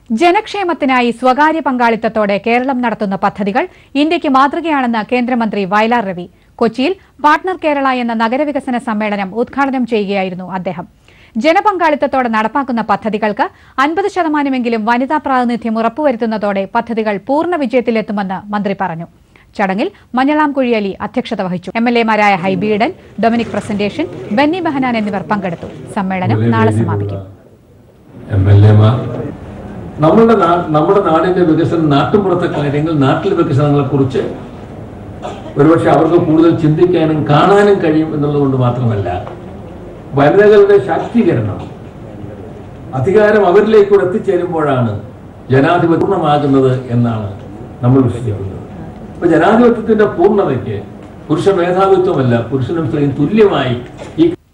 ജനക്ഷേമത്തിനായി സ്വകാര്യ പങ്കാളിത്തത്തോടെ കേരളം നടത്തുന്ന പദ്ധതികൾ ഇന്ത്യക്ക് മാതൃകയാണെന്ന് കേന്ദ്രമന്ത്രി വയലാർ രവി കൊച്ചിയിൽ പാർട്ണർ കേരള എന്ന നഗരവികസന സമ്മേളനം ഉദ്ഘാടനം ചെയ്യുകയായിരുന്നു അദ്ദേഹം ജനപങ്കാളിത്തത്തോടെ നടപ്പാക്കുന്ന പദ്ധതികൾക്ക് അൻപത് ശതമാനമെങ്കിലും വനിതാ പ്രാതിനിധ്യം ഉറപ്പുവരുത്തുന്നതോടെ പദ്ധതികൾ പൂർണ്ണ വിജയത്തിലെത്തുമെന്ന് മന്ത്രി പറഞ്ഞു ചടങ്ങിൽ മഞ്ഞളാം കുഴിയലി അധ്യക്ഷത വഹിച്ചു എം എൽ എമാരായ ഹൈബി ഈഡൻ ഡൊമിനിക് പ്രസന്റേഷൻ ബെന്നി ബെഹനാൻ എന്നിവർ പങ്കെടുത്തു സമ്മേളനം നാളെ സമാപിക്കും എം എൽ എമാർ നമ്മളുടെ നാ- നമ്മുടെ നാടിന്റെ വികസനം നാട്ടുമ്പുറത്തെ കാര്യങ്ങൾ നാട്ടിലെ വികസനങ്ങളെ കുറിച്ച് ഒരുപക്ഷെ അവർക്ക് കൂടുതൽ ചിന്തിക്കാനും കാണാനും കഴിയും എന്നുള്ളത് കൊണ്ട് മാത്രമല്ല വനിതകളുടെ ശാക്തീകരണം അധികാരം അവരിലേക്കൂടെ എത്തിച്ചേരുമ്പോഴാണ് ജനാധിപത്യം പൂർണ്ണമാകുന്നത് എന്നാണ് നമ്മൾ വിശ്വസിക്കുന്നത് അപ്പൊ ജനാധിപത്യത്തിന്റെ പൂർണ്ണതയ്ക്ക് പുരുഷ മേധാവിത്വമല്ല പുരുഷനും സ്ത്രീയും തുല്യമായി ഈ